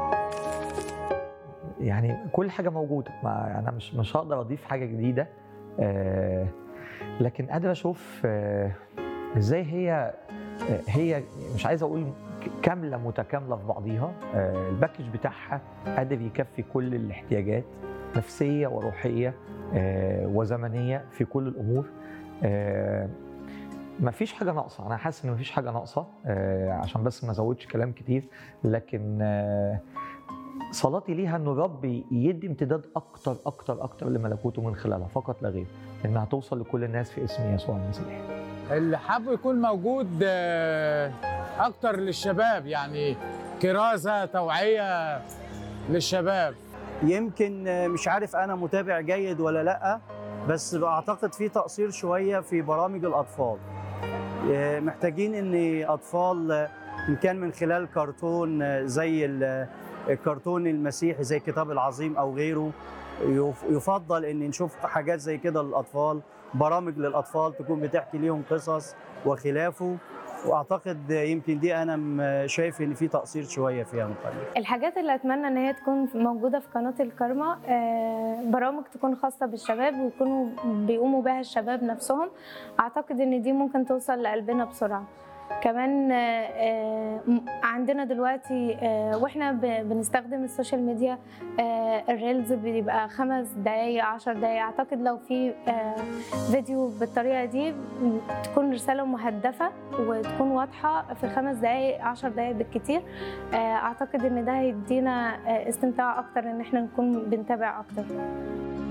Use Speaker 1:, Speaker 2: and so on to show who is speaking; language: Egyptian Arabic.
Speaker 1: يعني كل حاجه موجوده ما انا مش مش هقدر اضيف حاجه جديده آه، لكن قادر اشوف آه، ازاي هي آه، هي مش عايز اقول ك- كامله متكامله في بعضيها آه، الباكج بتاعها قادر يكفي كل الاحتياجات نفسيه وروحيه آه، وزمنيه في كل الامور آه، مفيش حاجه ناقصه انا حاسس ان مفيش حاجه ناقصه آه، عشان بس ما ازودش كلام كتير لكن آه، صلاتي ليها ان الرب يدي امتداد اكتر اكتر اكتر لملكوته من خلالها فقط لا غير انها توصل لكل الناس في اسم يسوع المسيح
Speaker 2: اللي حابه يكون موجود آه، اكتر للشباب يعني كرازه توعيه للشباب
Speaker 3: يمكن مش عارف انا متابع جيد ولا لا بس بعتقد في تقصير شويه في برامج الاطفال إيه، محتاجين ان اطفال ان كان من خلال كرتون زي ال- الكرتون المسيحي زي الكتاب العظيم او غيره يف- يفضل ان نشوف حاجات زي كده للاطفال برامج للاطفال تكون بتحكي ليهم قصص وخلافه واعتقد يمكن دي انا م- شايف ان في تقصير شويه فيها مقارنه
Speaker 4: الحاجات اللي اتمنى ان هي تكون موجوده في قناه الكارما آه، برامج تكون خاصه بالشباب ويكونوا بيقوموا بها الشباب نفسهم اعتقد ان دي ممكن توصل لقلبنا بسرعه كمان آه، آه، م- عندنا دلوقتي آه، واحنا ب- بنستخدم السوشيال ميديا آه، الريلز بيبقى خمس دقايق عشر دقايق اعتقد لو في آه، فيديو بالطريقه دي م- تكون رساله مهدفه وتكون واضحه في خمس دقايق عشر دقايق بالكتير آه، اعتقد ان ده هيدينا آه، استمتاع اكتر ان احنا نكون بنتابع اكتر